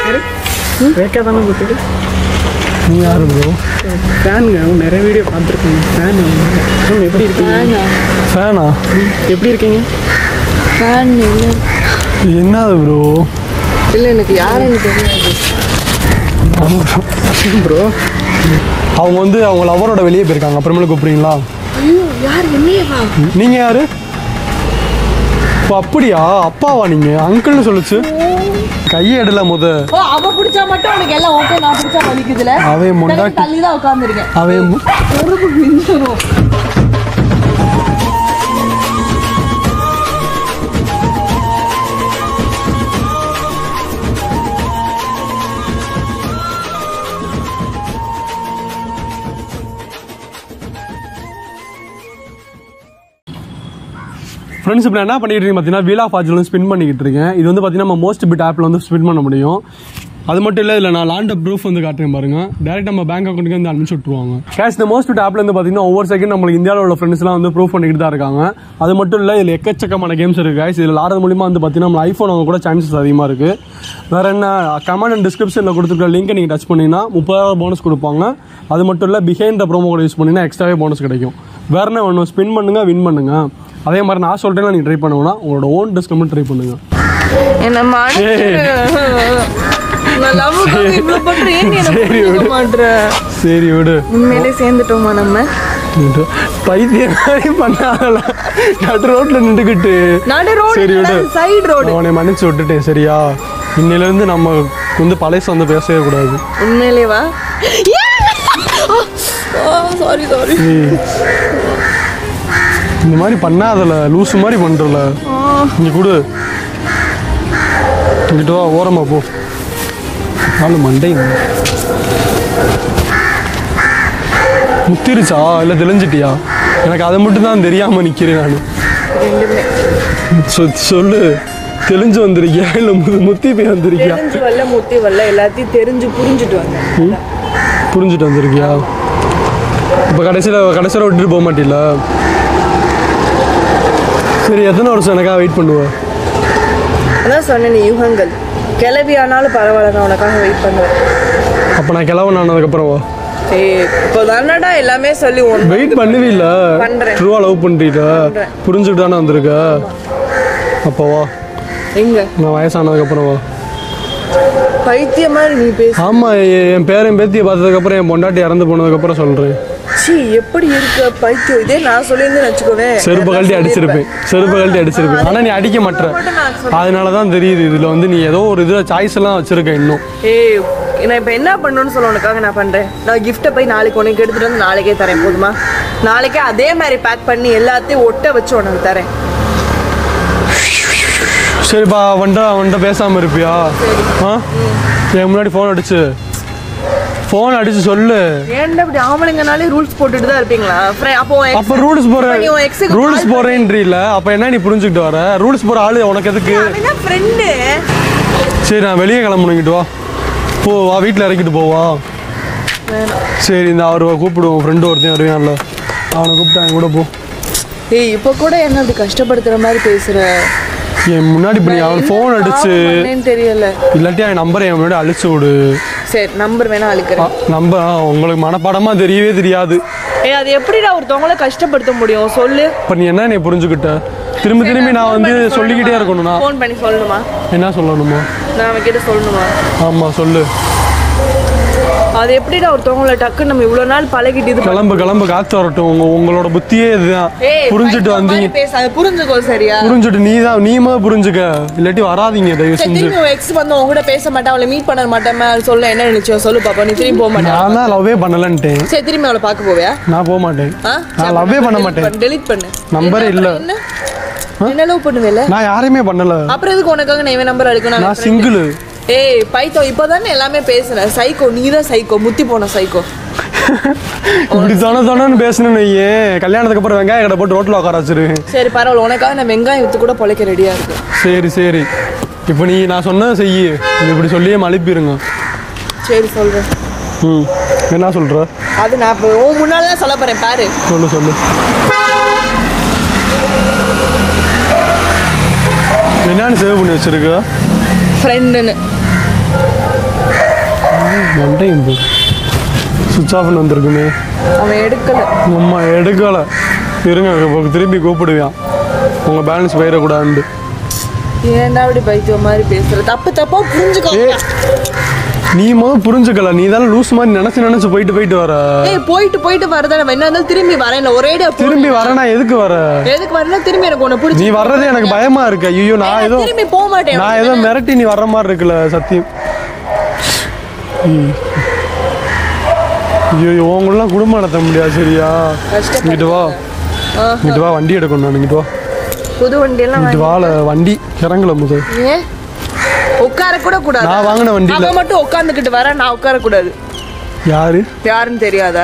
வேக்கா தானே போட்டுட்டு நீ யாரு ப்ரோ ஃபேனுங்க அவங்க நிறைய வீடியோ பார்த்துருக்கேங்க ஃபேன் அவங்க எப்படி இருக்கீங்க ஃபேனா எப்படி இருக்கீங்க ஃபேன் இல்லை என்னது ப்ரோ இல்லை எனக்கு யாருன்னு தெரியாது ப்ரோ அவங்க வந்து அவங்க லவரோட வெளியே போயிருக்காங்க அப்புறமேல கூப்பிடுறீங்களா ஐயோ யார் என்னையவா நீங்க யாரு ஓ அப்படியா அப்பாவா நீங்க அங்கிள்னு சொல்லுச்சு கையை எடுல முத ஓ அவ பிடிச்சா மட்டும் உனக்கு எல்லாம் ஓகே நான் பிடிச்சா வலிக்குதுல அவன் மொண்டாட்டி தள்ளி தான் உட்காந்துருக்கேன் அவன் மு- பொறுப்பு மிஞ்சிரும் ஃப்ரெண்ட்ஸ் இப்போ நான் என்ன பண்ணிட்டு இருக்கேன் பார்த்தீங்கன்னா வீலா ஃபாஜில் வந்து ஸ்பின் பண்ணிக்கிட்டு இருக்கேன் இது வந்து பார்த்தீங்கன்னா நம்ம மோஸ்ட் பிட் ஆப்பில் வந்து ஸ்பின் பண்ண முடியும் அது மட்டும் இல்லை இதில் நான் லாண்ட் ப்ரூஃப் வந்து காட்டுறேன் பாருங்க டேரக்ட் நம்ம பேங்க் அக்கௌண்ட்டுக்கு வந்து அனுப்பிச்சு விட்ருவாங்க கேஷ் இந்த மோஸ்ட் பிட் ஆப்பில் வந்து பார்த்தீங்கன்னா ஒவ்வொரு செகண்ட் நம்மளுக்கு இந்தியாவில் உள்ள ஃப்ரெண்ட்ஸ்லாம் வந்து ப்ரூஃப் பண்ணிக்கிட்டு தான் இருக்காங்க அது மட்டும் இல்லை இதில் எக்கச்சக்கமான கேம்ஸ் இருக்குது guys இதில் ஆடுறது மூலியமாக வந்து பார்த்தீங்கன்னா நம்ம ஐஃபோன் அவங்க கூட சான்சஸ் அதிகமாக இருக்குது வேற என்ன கமெண்ட் அண்ட் டிஸ்கிரிப்ஷனில் கொடுத்துருக்க லிங்கை நீங்கள் டச் பண்ணிங்கன்னா முப்பதாயிரம் போனஸ் கொடுப்பாங்க அது மட்டும் இல்லை behind the promo code use பண்ணிங்கன்னா எக்ஸ்ட்ராவே போனஸ் கிடைக்கும் வேற என்ன ஒன்று ஸ்பின் பண்ணுங்க வின் பண்ணுங்க அதே மாதிரி நான் சொல்றேன் நீங்க ட்ரை பண்ணுவோம்னா உங்களோட ஓன் டிஸ்கமெண்ட் ட்ரை பண்ணுங்க என்ன நான் லவ் இவ்வளவு பண்றேன் ஏன் நீ என்ன சரி, புரிஞ்சுக்க விடு. மாட்ற சரி விடு உண்மையிலே சேர்ந்துட்டோமா நம்ம பைத்தியம் மாதிரி பண்ணாதல நடு ரோட்ல நின்றுக்கிட்டு நடு சரி ரோடு விடு சைடு ரோடு அவனை மன்னிச்சு விட்டுட்டேன் சரியா இன்னையில இருந்து நம்ம வந்து பழைய வந்து பேசவே கூடாது உண்மையிலேவா சாரி சாரி ஏய், இந்த மாதிரி பண்ணாதல லூசு மாதிரி பண்றல இங்க கொடு இங்கிட்ட வா ஓரமா போ நாலு மண்டை முத்திருச்சா இல்லை தெளிஞ்சிட்டியா எனக்கு அதை மட்டும் தான் தெரியாம நிக்கிறேன் நான் ரெண்டுமே சொ- சொல்லு தெளிஞ்சு வந்திருக்கியா இல்லை மு- முத்தி போய் வந்திருக்கியா தெரிஞ்சு வரல முத்தி வரல எல்லாத்தையும் தெரிஞ்சு புரிஞ்சுட்டு வந்தேன் புரிஞ்சுட்டு வந்திருக்கியா இப்போ கடைசியில் கடைசியில் விட்டுட்டு போக மாட்டில சரி எத்தனை வருஷம் எனக்காக வெயிட் பண்ணுவ அதான் சொன்னேன் நீ யுகங்கள் கிளவி ஆனாலும் பரவாயில்ல நான் உனக்காக வெயிட் பண்ணுவேன் அப்போ நான் கிளம்புன ஆனதுக்கப்புறம் வா ஏய் இப்போ தானடா எல்லாமே சொல்லி ஒன்று வெயிட் பண்ணுவீல்ல பண்றேன். ட்ரூவா லவ் பண்ணுறீல பண்றேன். புரிஞ்சுட்டு தானே வந்திருக்க அப்போ வா எங்க நான் வயசானதுக்கப்புறம் வா பைத்தியம் மாதிரி நீ பேசு ஆமாம் என் பேரன் பேத்தியை பார்த்ததுக்கப்புறம் என் பொண்டாட்டி இறந்து போனதுக்கப்புறம் சொல்கிறேன் சி எப்படி இருக்க பைத்தியம் இதே நான் சொல்லியிருந்தேன் வச்சுக்கோவேன் செருப்பு கழட்டி அடிச்சிருப்பேன் செருப்பு கழட்டி அடிச்சிருப்பேன் ஆனால் நீ அடிக்க மாட்ற அதனால தான் தெரியுது இதில் வந்து நீ ஏதோ ஒரு இதில் சாய்ஸ் எல்லாம் வச்சிருக்க இன்னும் ஏய் நான் இப்போ என்ன பண்ணணும்னு சொல்ல உனக்காக நான் பண்ணுறேன் நான் கிஃப்ட்டை போய் நாளைக்கு உனக்கு எடுத்துகிட்டு வந்து நாளைக்கே தரேன் போதுமா நாளைக்கே அதே மாதிரி பேக் பண்ணி எல்லாத்தையும் ஒட்ட வச்சு உனக்கு தரேன் சரிப்பா அவன்கிட்ட அவன்கிட்ட பேசாமல் இருப்பியா ஆ என் முன்னாடி ஃபோன் அடிச்சு ஃபோன் அடிச்சு சொல்லு ஏன்டா இப்படி ஆம்பளைங்கனாலே ரூல்ஸ் போட்டுட்டு தான் இருப்பீங்களா Fri- அப்போ உன் ex- அப்போ ரூல்ஸ் போற அப்ப நீ உன் ex-க்கு ரூல்ஸ் call போறேன்றீல அப்போ என்ன நீ புரிஞ்சுக்கிட்டு வர ரூல்ஸ் போற ஆளு உனக்கு எதுக்கு அவன் தான் ஃப்ரெண்டு சரி நான் வெளியே கிளம்பணுங்கிட்டு வா போ வா வீட்டில் இறக்கிட்டு போவா சரி இந்த அவர் கூப்பிடுவோம் ஃப்ரெண்டு ஒருத்தன் வருவான்ல அவனை கூப்பிட்டு அவன் கூட போ ஏய் இப்போ கூட என்ன இப்படி கஷ்டப்படுத்துற மாதிரி பேசுற என் முன்னாடி இப்ப நீ அவன் ஃபோன் அடிச்சு பாவம் பண்ணேன்னு தெரியல இல்லாட்டி அவன் நம்பரை என் முன்னாடி அழிச்சு விடு சரி நம்பர் வேணா அழுக்கிறேன் நம்பர் உங்களுக்கு மனப்பாடமா தெரியவே தெரியாது ஏய் அது எப்படிடா ஒருத்தவங்கள கஷ்டப்படுத்த முடியும் சொல்லு இப்போ நீ என்ன நீ புரிஞ்சுக்கிட்ட திரும்பி திரும்பி நான் வந்து சொல்லிக்கிட்டே இருக்கணும்னா ஃபோன் பண்ணி சொல்லணுமா என்ன சொல்லணுமா நான் அவன்கிட்ட சொல்லணுமா ஆமாம் சொல்லு அது எப்படிடா ஒருத்தவங்கள டக்குன்னு நம்ம இவ்வளவு நாள் பழகிட்டு இது கிளம்பு கிளம்பு காத்து வரட்டும் உங்க உங்களோட புத்தியே இதுதான் ஏய், புரிஞ்சுட்டு பைத்தியம் வந்தீங்க மாதிரி பேசாத புரிஞ்சுக்கோ சரியா புரிஞ்சுட்டு நீ தான் நீ முதல்ல புரிஞ்சுக்க இல்லாட்டி வராதீங்க தயவு சரி, செஞ்சு திரும்பி உன் எக்ஸ் வந்து உங்ககிட்ட பேச மாட்டேன் அவளை மீட் பண்ண மாட்டேன் சொல்ல என்ன நினைச்சோ சொல்லு பாப்பா நீ திரும்பி போக மாட்டேன் நான் தான் லவ்வே பண்ணலன்ட்டேன் சரி திரும்பி அவளை பார்க்க போவியா நான் போக மாட்டேன் ஆ? நான் லவ்வே பண்ண மாட்டேன் டெலிட் பண்ணு நம்பரே இல்ல என்ன என்ன லவ் பண்ணுவேல நான் யாரையுமே பண்ணல அப்புறம் எதுக்கு உனக்காக நான் இவன் நம்பர் அடிக்கணும் நான் சிங்கிள் ஏய் பைத்தோ இப்போதானே எல்லாமே பேசுன சைக்கோ நீ தான் சைக்கோ முத்தி போன சைக்கோ இப்படி தானே தானே பேசணும்னு ஏன் கல்யாணத்துக்கு அப்புறம் வெங்காய கடை போட்டு ரோட்டில் உட்கார வச்சிருவேன் சரி பரவாயில்ல உனக்காக நான் வெங்காயம் வித்து கூட பொழைக்க ரெடியா இருக்கு சரி சரி இப்போ நீ நான் சொன்னதை செய்யி நீ இப்படி சொல்லியே மழுப்பிடுங்க சரி சொல்றேன் ம் என்ன சொல்ற அது நான் இப்போ உன் முன்னால தான் சொல்ல போறேன் பாரு சொல்லு சொல்லு என்னன்னு சேவ் பண்ணி வச்சிருக்க ஃப்ரெண்டுன்னு மண்டையும் போ சுவிச் ஆஃப்னு வந்திருக்குமே அவன் எடுக்கல அம்மா எடுக்கலை இருங்க இப்போ திரும்பி கூப்பிடுவான் உங்கள் பேலன்ஸ் போயிடக்கூடாதுண்டு ஏன்டா அப்படி பைத்தியம் மாதிரி பேசுற தப்பு தப்பா புரிஞ்சுக்கோ ஏ நீ முதல் புரிஞ்சுக்கல நீ தானே லூஸ் மாதிரி நினச்சி நினச்சி போயிட்டு போயிட்டு வர ஏய் போயிட்டு போயிட்டு வரதா நம்ம என்ன இருந்தாலும் திரும்பி வரேன் இல்ல ஒரே இடம் திரும்பி வரேனா எதுக்கு வர எதுக்கு வரணும் திரும்பி எனக்கு உன்னை நீ பிடிச்சி வர்றதே எனக்கு பயமா இருக்கு ஐயோ நான் ஏதோ திரும்பி போக மாட்டேன் நான் ஏதோ மிரட்டி நீ வர்ற மாதிரி இருக்குல்ல சத்தியம் ம். ஐயோ உங்களெலாம் குடும்பம் நடத்த முடியாது சரியா கஷ்டப்பட்டு இங்கிட்டு வா இங்கிட்டு வா வண்டி எடுக்கணும் நான் இங்கிட்டு வா புது வண்டி எல்லாம் இங்கிட்டு வாழ வண்டி இறங்கல முதல் ஏன் உட்கார கூட கூடாது நான் வாங்கின வண்டியில அவன் மட்டும் உட்கார்ந்துகிட்டு வர நான் உட்கார கூடாது யாரு யாருன்னு தெரியாதா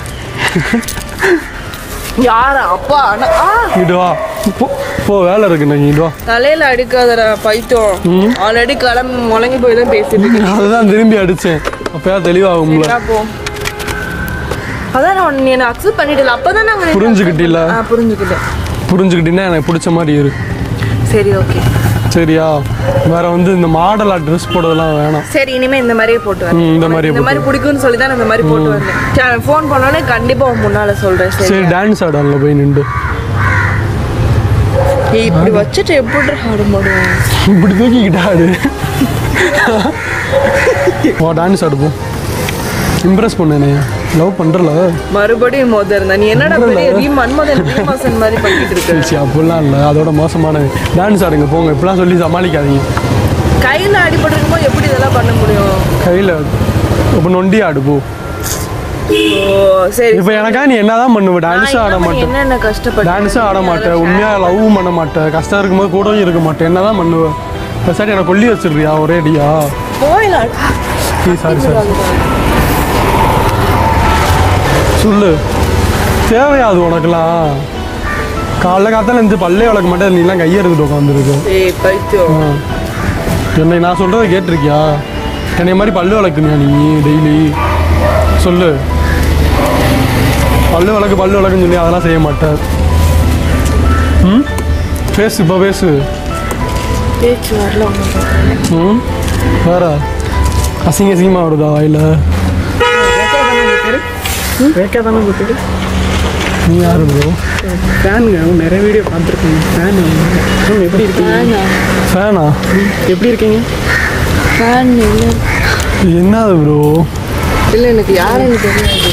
யாரா அப்பா அண்ணா- ஆ இங்கிட்டு வா போ போ வேலை இருக்கு நான் இங்கிட்டு வா தலையில அடிக்காதடா பைத்தம் ஆல்ரெடி கிளம்பி முழங்கி போய் தான் பேசிட்டு இருக்கேன். அதுதான் திரும்பி அடிச்சேன் அப்பயா தெளிவாகும்ல சரிடா, போ அதான் நான் நீ என்ன அக்செப்ட் பண்ணிட்டல அப்பதான் நாங்க புரிஞ்சுக்கிட்டில்ல? ஆ புரிஞ்சுக்கிட்டேன் புரிஞ்சுக்கிட்டீங்கன்னா எனக்கு பிடிச்ச மாதிரி இரு சரி ஓகே சரியா வேற வந்து இந்த மாடலா ட்ரெஸ் போடுறதெல்லாம் வேணாம் சரி இனிமே இந்த மாதிரியே போட்டு வரேன் ம், இந்த உனக்கு மாதிரியே இந்த மாதிரி பிடிக்கும்னு சொல்லி தான் நான் இந்த மாதிரி போட்டு வந்தேன் ஃபோன் பண்ணோன்னே கண்டிப்பா உன் முன்னால சொல்றேன் சரி சரி டான்ஸ் ஆடல போய் நின்று ஏய், இப்படி வச்சுட்டு எப்படி ஆட முடியும் இப்படி தூக்கிக்கிட்டு ஆடு ஓ டான்ஸ் ஆடுப்போம் இம்ப்ரெஸ் பண்ணேனே லவ் பண்றல மறுபடியும் மோத இருந்தா நீ என்னடா பெரிய ரீ மன்மதன் ரீமாசன் மாதிரி பண்ணிட்டு இருக்க சரி அப்படிலாம் இல்லை அதோட மோசமான டான்ஸ் ஆடுங்க போங்க இப்படிலாம் சொல்லி சமாளிக்காதீங்க கையில அடிபட்டு போது எப்படி இதெல்லாம் பண்ண முடியும் கையில் இப்போ நொண்டி ஆடு போ ஓ சரி இப்போ எனக்கா நீ என்னதான் பண்ணுவ நான் டான்ஸும் ஆட இல்லாம நீ மாட்டேன் என்னென்ன கஷ்டப்பட்டு டான்ஸும் ஆட மாட்டேன் உண்மையாக லவ்வும் பண்ண மாட்டேன் கஷ்டம் இருக்கும்போது கூடவும் இருக்க மாட்டேன் என்னதான் பண்ணுவேன் சார் எனக்கு கொல்லி வச்சிடுறியா ஒரே அடியா போயிடலாம் சாரி சாரி சொல்லு தேவையா அது உனக்குலாம் காலைல காத்தால இருந்து பல்லே வளர்க்க மாட்டேன் நீலாம் கையை எடுத்துட்டு உட்காந்துருக்கு ஏய் பைத்தியம் என்னை நான் சொல்கிறத கேட்டிருக்கியா என்னை மாதிரி பல்லு வளர்க்கணியா நீ டெய்லி சொல்லு பல்லு வளர்க்கு பல்லு வளர்க்குன்னு சொல்லி அதெல்லாம் செய்ய மாட்டேன் ம் பேசு இப்போ பேசு பேச்சு வரல ஒன்றும் ம் வேற அசிங்க அசிங்கமாக வருதா வாயில் ரேக்கா தானே போட்டு நீ யாரு ப்ரோ ஃபேனுங்க அவங்க நிறைய வீடியோ பார்த்துருக்கேங்க ஃபேன் அவங்க எப்படி இருக்கீங்க ஃபேனா எப்படி இருக்கீங்க ஃபேன் இல்லை என்னது ப்ரோ இல்லை எனக்கு யாருன்னு தெரியாது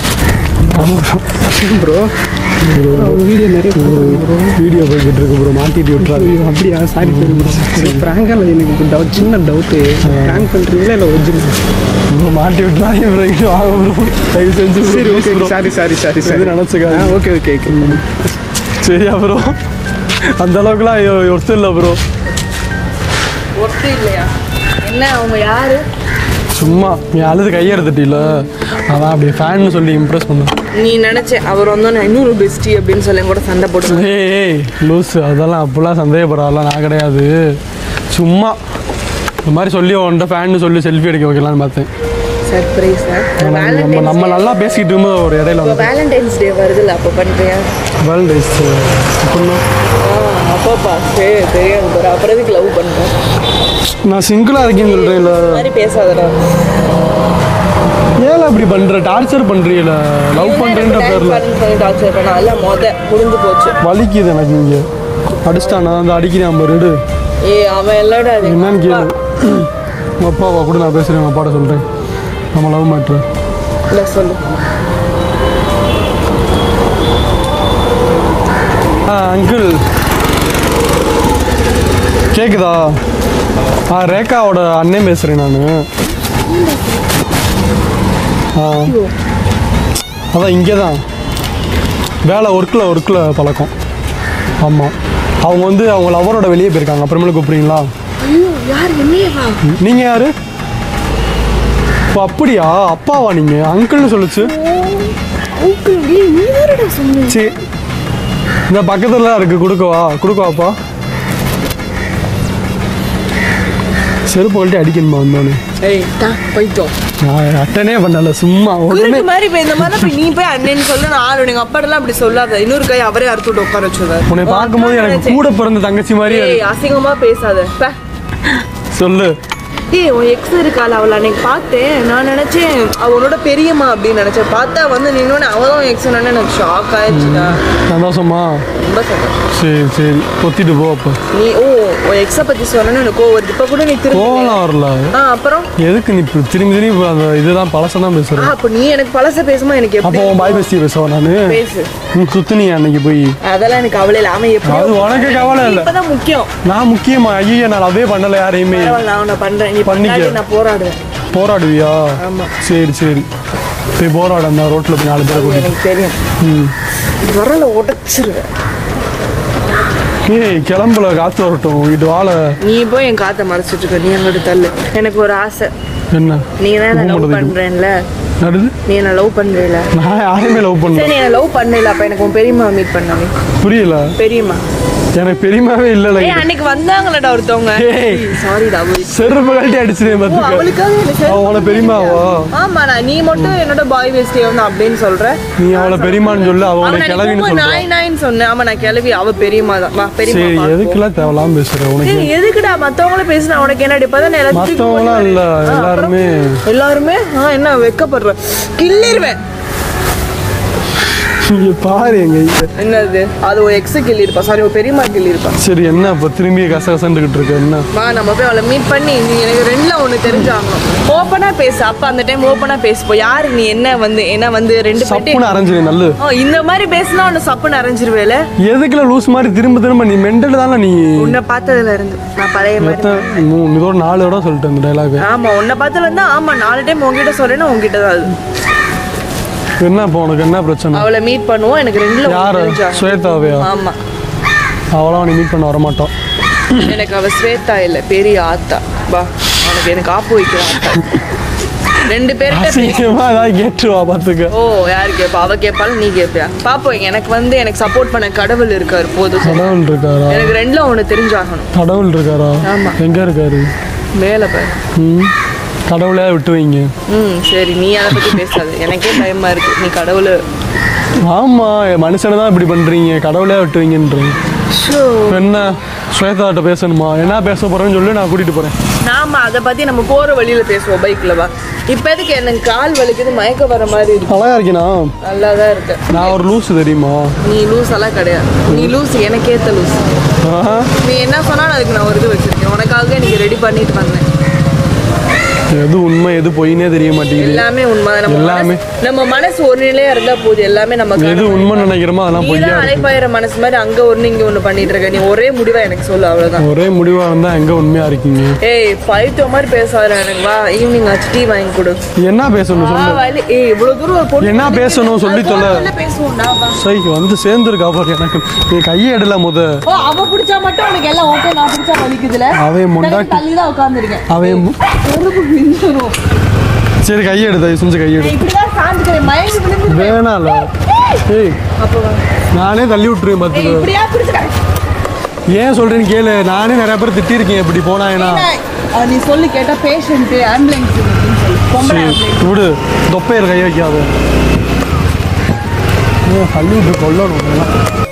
ப்ரோ அவங்க வீடியோ நிறைய ப்ரோ வீடியோ போய்கிட்டு இருக்கு ப்ரோ மாட்டிட்டு விட்றாரு ஐயோ அப்படியா சாரி சாரி ப்ரோ ப்ராங்காக எனக்கு டவுட் சின்ன டவுட்டு ப்ராங்க் பண்ணுறீங்களா இல்லை ஒரிஜினல் ப்ரோ மாட்டி விட்றாங்க ப்ரோ இங்கே வாங்க ப்ரோ தயவு செஞ்சு bro, சரி please okay bro. Sorry sorry sorry sorry எதுவும் நினைச்சுக்காதீங்க. ஆ ஓகே ஓகே ஓகே சரியா ப்ரோ அந்த அளவுக்குலாம் ஒருத்தர் இல்லை ப்ரோ ஒட்டு இல்லையா என்ன அவங்க யாரு சும்மா நீ அழுது கையெடுத்துட்டில அதான் அப்படியே ஃபேன்னு சொல்லி இம்ப்ரெஸ் பண்ண நீ நினைச்ச அவர் வந்து நான் இன்னொரு பெஸ்டி அப்படின்னு சொல்லி கூட சண்டை போட்டு ஏய் ஏய் லூஸ் அதெல்லாம் அப்போல்லாம் சந்தேகப்படாதெல்லாம் நான் கிடையாது சும்மா இந்த மாதிரி சொல்லி உன்கிட்ட ஃபேன்னு சொல்லி செல்ஃபி எடுக்க வைக்கலாம்னு பார்த்தேன் சர்ப்ரைஸ் நம்ம நம்ம நல்லா பேசிக்கிட்டு இருக்கும்போது ஒரு இடையில வந்து வேலண்டைன்ஸ் டே வருதுல்ல அப்போ பண்ணுறியா வேர்ல்டு டேஸ் அப்படின்னா அப்பப்பா சரி தெரியாது பாரு அப்புறம் எதுக்கு லவ் பண்ணுறேன் நான் சிங்கிளாக இருக்கேன்னு சொல்கிறேன் இல்லை இந்த மாதிரி பேசாதடா ஏன் அப்படி பண்ணுற டார்ச்சர் பண்ணுறீல லவ் பண்ணுறேன்ற பேரில் பண்ணி டார்ச்சர் பண்ண அதெல்லாம் மொத முடிஞ்சு போச்சு வலிக்குது எனக்கு இங்கே அடிச்சிட்டானா அந்த அடிக்கிறேன் ரெடு ஏய் அவன் இல்லடா அது எங்க என்னன்னு அப்பா. கேளு உங்கள் அப்பாவா கூட நான் பேசுகிறேன் உங்கள் அப்பாட்ட சொல்கிறேன் நம்ம லவ் மேட்ரு இல்ல சொல்லு ஆ அங்கிள் கேக்குதா ஆ ரேகாவோட அண்ணன் பேசுகிறேன் நான் ஆ அதான் இங்கே தான் வேலை ஒர்க்கில் ஒர்க்கில் பழக்கம் ஆமாம் அவங்க வந்து அவங்க லவரோட வெளியே போயிருக்காங்க அப்புறமேல கூப்பிட்றீங்களா ஐயோ யார் என்னையவா நீங்கள் யாரு ஓ அப்படியா அப்பாவா நீங்கள் அங்கிள்னு சொல்லுச்சு அங்கிள் டேய் நீ வேறடா சொன்ன சரி இந்த பக்கத்துல தான் இருக்கு கொடுக்கவா கொடுக்கவாப்பா செருப்பு கழட்டி அடிக்கணுமா வந்தோடனே ஏய் தா பைத்தோம் நான் அட்டனே பண்ணல சும்மா உடனே குருட்டு மாதிரி போய் இந்த மாதிரி போய் நீ போய் அண்ணன்னு சொல்லு நான் ஆளு எங்க அப்பாடெல்லாம் அப்படி சொல்லாத இன்னொரு கை அவரே அறுத்துட்டு உட்கார வச்சுருவாரு உன்னை பார்க்கும்போது எனக்கு கூட பிறந்த தங்கச்சி மாதிரியே ஏய் அசிங்கமா பேசாத பே சொல்லு ஏய் உன் எக்ஸ் இருக்காள் அவளை அன்னைக்கு பார்த்தேன் நான் நினைச்சேன் அவளோட பெரியம்மா அப்படின்னு நினைச்சேன் பார்த்தா வந்து நின்னோன்னு அவள் தான் எக்ஸ் எனக்கு ஷாக் ஆயிடுச்சுடா சந்தோஷமா ரொம்ப சந்தோஷம் சரி சரி கொத்திட்டு போ அப்போ நீ ஓ உன் எக்ஸை பத்தி சொன்னேன்னு எனக்கு கோவம் வருது இப்போ கூட நீ திரும்ப கோவலாம் வரல ஆ அப்புறம் எதுக்கு நீ இப்ப திரும்பி திரும்பி இப்ப அந்த இதுதான் பழசம் தான் ஆ பேசுற அப்போ நீ எனக்கு பழச பேசுமா எனக்கு அப்போ எப்படி உன் பாய் பேசி பேசுவா நானு பேசு நீ சுத்துனியா அன்னைக்கு போய் அதெல்லாம் எனக்கு கவலை இல்லை அவன் எப்படி அது உனக்கு கவலை இல்லை இப்பதான் முக்கியம் நான் முக்கியமா ஐயோ நான் அதே பண்ணல யாரையுமே பரவாயில்ல, நான் உன்னை பண்றேன் நீ பண்ணிக்க. பண்ணாட்டி நான் போராடுவேன் போராடுவியா ஆமா. சரி சரி போய் போராட அந்த ரோட்ல போய் நாலு பேரை கூட்டிட்டு எனக்கு தெரியும் ம். வரல உடைச்சிருவேன் ஏய் கிளம்புல காத்து வரட்டும் வீட்டு வாழ நீ போய் என் காத்தை மறைச்சிட்டு இருக்க நீ அங்கிட்டு தள்ளு எனக்கு ஒரு ஆசை என்ன நீ தான் என்ன லவ் கூப்பிடுறதுக்கு. பண்றேன்ல நடுது நீ என்ன லவ் பண்றீல நான் யாரையுமே லவ் பண்ணல சரி நீ என்ன லவ் பண்ணல அப்ப எனக்கு உன் பெரியம்மா மீட் பண்ணவே புரியல பெரியம்மா எனக்கு பெரியமாவே இல்ல ஏய் அன்னைக்கு வந்தாங்களடா ஒருத்தவங்க ஏய். சாரிடா அவள் செருப்பு கழட்டி அடிச்சிட்டேன் ஓ, பாத்துக்க அவளுக்காக எனக்கு அவ உன பெரியமாவா ஆமா நான் நீ மட்டும் என்னோட பாய் வேஸ்டே வந்து அப்படின்னு சொல்ற நீ அவளை பெரியமான்னு சொல்லு அவ அவன் உனக்கு கிளவின்னு நினைக்கும் சொல்றான் நாய் நாயின்னு சொன்னேன் ஆமா நான் கிளவி அவ பெரியம்மா தான் வா பெரியம்மா சரி பார்ப்போம். எதுக்குலாம் தேவலாம் பேசுற உனக்கு ஏய், எதுக்குடா மத்தவங்கள பேசினா உனக்கு என்ன இப்பதான் எல்லாத்தையும் தூக்கி மத்தவங்களாம் இல்ல போட்டு- ஆ, அப்புறம்? எல்லாருமே எல்லாருமே ஆ என்ன வெக்கப்படுற கிள்ளிருவேன் இங்க பாரு எங்க ஐயா. என்னது அது ஒரு எக்ஸ் கிள்ளி இருப்பா சாரி ஒரு பெரியம்மா கிள்ளி இருப்பா சரி என்ன இப்ப திரும்பி கசகசன்னுகிட்டு இருக்க என்ன வா நம்ம போய் அவளை மீட் பண்ணி நீ எனக்கு ரெண்டுல ஒண்ணு தெரிஞ்சாகணும் ஓப்பனா பேசு அப்ப அந்த டைம் ஓப்பனா பேசுப்போ யாரு நீ என்ன வந்து என்ன வந்து ரெண்டு பேர்ட்டி சப்புன்னு அரைஞ்சிரு நல்லு ஓ இந்த மாதிரி பேசினா உன்னை சப்புன்னு அரைஞ்சிருவேல எதுக்குல லூஸ் மாதிரி திரும்ப திரும்ப நீ மெண்டல் தானே நீ உன்னை பார்த்ததுல இருந்து நான் பழைய மாதிரி மொத்த மூணு இதோட நாலு இடம் சொல்லிட்டேன் இந்த டைலாக் ஆமா உன்னை பார்த்ததுல இருந்தா ஆமா நாலு டைம் உங்ககிட்ட சொல்றேன்னா உங்ககிட்ட தான் அது என்ன இப்போ உனக்கு என்ன பிரச்சனை அவளை மீட் பண்ணுவோம் எனக்கு ரெண்டுல ஒண்ணு யாரு தெரிஞ்சாகணும். ஸ்வேதாவையா ஆமா அவளாம் நீ மீட் பண்ண வரமாட்டோம் எனக்கு அவ ஸ்வேதா இல்ல பெரிய ஆத்தா வா உனக்கு எனக்கு ஆப்பு வைக்கிற ஆத்தா ரெண்டு பேர்கிட்ட பேச- அசிங்கமா ஏதாவது கேட்டுருவா பாத்துக்க ஓ யாரு கேப்பா அவ கேப்பாலும் நீ கேப்பியா பாப்போம் எனக்கு வந்து எனக்கு சப்போர்ட் பண்ண கடவுள் இருக்காரு போதும் சரி. கடவுள் இருக்காரா எனக்கு ரெண்டுல ஒண்ணு தெரிஞ்சாகணும் கடவுள் இருக்காரா ஆமா. எங்க இருக்காரு மேல பாரு ம் கடவுளே விட்டு வைங்க ம் சரி நீ அதை பத்தி பேசாத எனக்கே பயமா இருக்கு நீ கடவுள் ஆமா மனுஷனை தான் இப்படி பண்றீங்க கடவுளே விட்டு வைங்கன்றீங்க இப்ப என்ன ஸ்வேதாட்ட பேசணுமா என்ன பேச போறேன்னு சொல்லி நான் கூட்டிட்டு போறேன் நாம அதை பத்தி நம்ம போற வழியில பேசுவோம் பைக்ல வா இப்போதைக்கு எனக்கு கால் வலிக்குது மயக்க வர மாதிரி இருக்கு அழகா இருக்கீனா நல்லா தான் இருக்கு நான் ஒரு லூஸ் தெரியுமா நீ லூஸ் எல்லாம் கிடையாது நீ லூஸ் எனக்கேத்த லூஸ் ஆஹா. நீ என்ன சொன்னாலும் அதுக்கு நான் ஒரு இது வச்சிருக்கேன் உனக்காக இன்னைக்கு ரெடி பண்ணிட்டு வந்தேன் எது உண்மை எது பொய்னே தெரிய மாட்டேங்குது எல்லாமே உண்மை நம்ம எல்லாமே. மனசு- நம்ம மனசு ஒரு நிலையா இருந்தா போதும் எல்லாமே நம்ம எது உண்மை நினைக்கிறோமோ அதெல்லாம் நீ பொய்யா தான் இருக்கு அலைப்பாயிர மனசு மாதிரி அங்க ஒண்ணு இங்க ஒண்ணு பண்ணிட்டு இருக்க நீ ஒரே முடிவா எனக்கு சொல்லு அவ்வளவுதான் ஒரே முடிவா இருந்தா எங்க உண்மையா இருக்கீங்க ஏய் பைத்தியம் மாதிரி பேசாத எனக்கு வா ஈவினிங் ஆச்சு டீ வாங்கி கொடு என்ன பேசணும் ஆ, சொல்லு வலி ஏய் இவ்வளவு தூரம் ஒரு பொண்ணு என்ன வந்து பேசணும் சொல்லி அது தொலை. போன்ல பேசுவோம்டா வா சை வந்து சேர்ந்துருக்கா பாரு எனக்கு நீ கையை எடுல முத ஓ அவ பிடிச்சா மட்டும் உனக்கு எல்லாம் ஓகே நான் பிடிச்சா வலிக்குதுல அவன் முண்டாட்டி தள்ளி தான் உட்காந்துருக்கேன் அவன் மு- உருப்பு பிஞ்சிரும் சரி கையை எடு தயவு செஞ்சு கையை எடு இப்படிதான் சாந்துக்கிறேன் மயங்கி விழுந்து வேணாம்ல ஏய் அப்போ வா. நானே தள்ளி விட்டுருவேன் ஏய் பார்த்துக்கோ இப்படியா பிடிச்சிக்கிறேன் ஏன் சொல்றேன்னு கேளு நானே நிறைய பேர் திட்டிருக்கேன் இப்படி போனாங்கன்னா நீ சொல்லு கேட்டா பேஷண்ட் ஆம்புலன்ஸ் அப்படின்னு சொல்லு பொம்பளை சரி, ஆம்புலன்ஸ் விடு தொப்பையர் கை வைக்காத ஏன் தள்ளி விட்டு கொல்லணும்